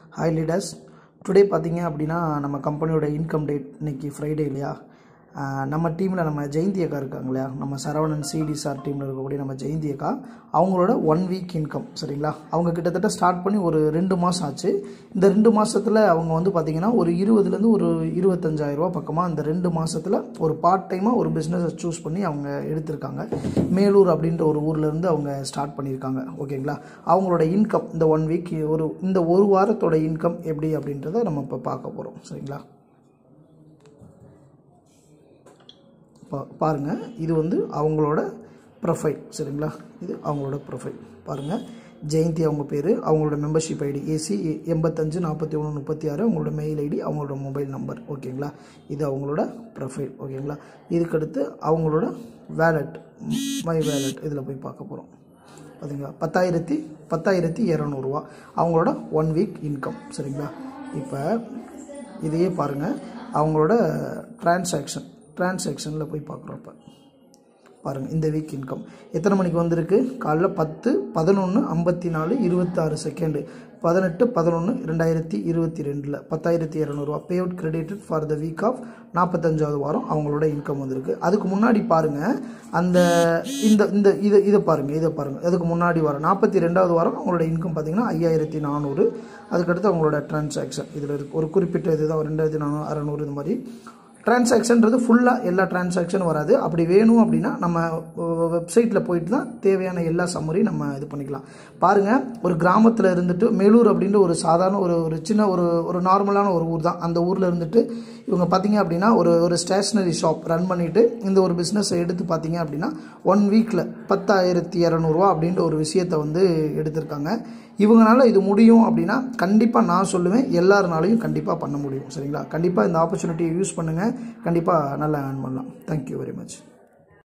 hi leaders today பார்த்தீங்க அப்படின்னா நம்ம கம்பெனியோட இன்கம் டேட் இன்னைக்கு ஃப்ரைடே இல்லையா ஆஹ் நம்ம டீமில் நம்ம ஜெயந்தி அக்கா இருக்காங்க இல்லையா நம்ம சரவணன் சிடி சார் டீமில் இருக்கக்கூடிய நம்ம ஜெயந்தி அக்கா அவங்களோட ஒன் வீக் இன்கம் சரிங்களா அவங்க கிட்டத்தட்ட ஸ்டார்ட் பண்ணி ஒரு ரெண்டு மாதம் ஆச்சு இந்த ரெண்டு மாதத்தில் அவங்க வந்து பார்த்திங்கன்னா ஒரு இருபதுலேருந்து ஒரு இருபத்தஞ்சாயிரம் ரூபா பக்கமாக இந்த ரெண்டு மாதத்தில் ஒரு பார்ட் டைமாக ஒரு பிஸ்னஸை சூஸ் பண்ணி அவங்க எடுத்திருக்காங்க மேலூர் அப்படின்ற ஒரு ஊர்லேருந்து அவங்க ஸ்டார்ட் பண்ணியிருக்காங்க ஓகேங்களா அவங்களோட இன்கம் இந்த ஒன் வீக் ஒரு இந்த ஒரு வாரத்தோட இன்கம் எப்படி அப்படின்றத நம்ம இப்போ பார்க்க போகிறோம் சரிங்களா பா பாருங்கள் இது வந்து அவங்களோட ப்ரொஃபைல் சரிங்களா இது அவங்களோட ப்ரொஃபைல் பாருங்கள் ஜெயந்தி அவங்க பேர் அவங்களோட மெம்பர்ஷிப் ஐடி ஏசி எண்பத்தஞ்சு நாற்பத்தி ஒன்று முப்பத்தி ஆறு அவங்களோட மெயில் ஐடி அவங்களோட மொபைல் நம்பர் ஓகேங்களா இது அவங்களோட ப்ரொஃபைல் ஓகேங்களா இதுக்கடுத்து அவங்களோட வேலட் மை வேலட் இதில் போய் பார்க்க போகிறோம் பார்த்தீங்களா பத்தாயிரத்தி பத்தாயிரத்தி இரநூறுவா அவங்களோட ஒன் வீக் இன்கம் சரிங்களா இப்போ இதையே பாருங்கள் அவங்களோட டிரான்சாக்ஷன் டிரான்சாக்ஷனில் போய் பார்க்குறோம் இப்போ பாருங்கள் இந்த வீக் இன்கம் எத்தனை மணிக்கு வந்திருக்கு காலைல பத்து பதினொன்று ஐம்பத்தி நாலு இருபத்தாறு செகண்டு பதினெட்டு பதினொன்று ரெண்டாயிரத்தி இருபத்தி ரெண்டில் பத்தாயிரத்தி இரநூறுவா pay out credited for the week of நாற்பத்தஞ்சாவது வாரம் அவங்களோட இன்கம் வந்திருக்கு அதுக்கு முன்னாடி பாருங்கள் அந்த இந்த இந்த இதை இதை பாருங்கள் இதை பாருங்கள் அதுக்கு முன்னாடி வாரம் நாற்பத்தி ரெண்டாவது வாரம் அவங்களோட இன்கம் பார்த்தீங்கன்னா ஐயாயிரத்தி நானூறு அதுக்கடுத்து அவங்களோட டிரான்சாக்ஷன் இதில் இருக்கு ஒரு குறிப்பிட்ட இதுதான் ஒரு ரெண்டாயிரத்தி நானூறு அறநூறு இது மாதிரி டிரான்சாக்ஷன்றது ஃபுல்லாக எல்லா டிரான்சாக்ஷனும் வராது அப்படி வேணும் அப்படின்னா நம்ம வெப்சைட்டில் போயிட்டு தான் தேவையான எல்லா சம்மரையும் நம்ம இது பண்ணிக்கலாம் பாருங்கள் ஒரு கிராமத்தில் இருந்துட்டு மேலூர் அப்படின்ற ஒரு சாதாரண ஒரு ஒரு சின்ன ஒரு ஒரு நார்மலான ஒரு ஊர் தான் அந்த ஊரில் இருந்துட்டு இவங்க பார்த்தீங்க அப்படின்னா ஒரு ஒரு ஸ்டேஷ்னரி ஷாப் ரன் பண்ணிவிட்டு இந்த ஒரு பிஸ்னஸை எடுத்து பார்த்தீங்க அப்படின்னா ஒன் வீக்கில் பத்தாயிரத்தி இரநூறுவா அப்படின்ற ஒரு விஷயத்தை வந்து எடுத்திருக்காங்க இவங்களால இது முடியும் அப்படின்னா கண்டிப்பாக நான் சொல்லுவேன் எல்லாருனாலையும் கண்டிப்பாக பண்ண முடியும் சரிங்களா கண்டிப்பாக இந்த ஆப்பர்ச்சுனிட்டியை யூஸ் பண்ணுங்கள் கண்டிப்பாக நல்லா ஏர்ன் பண்ணலாம் தேங்க்யூ வெரி மச்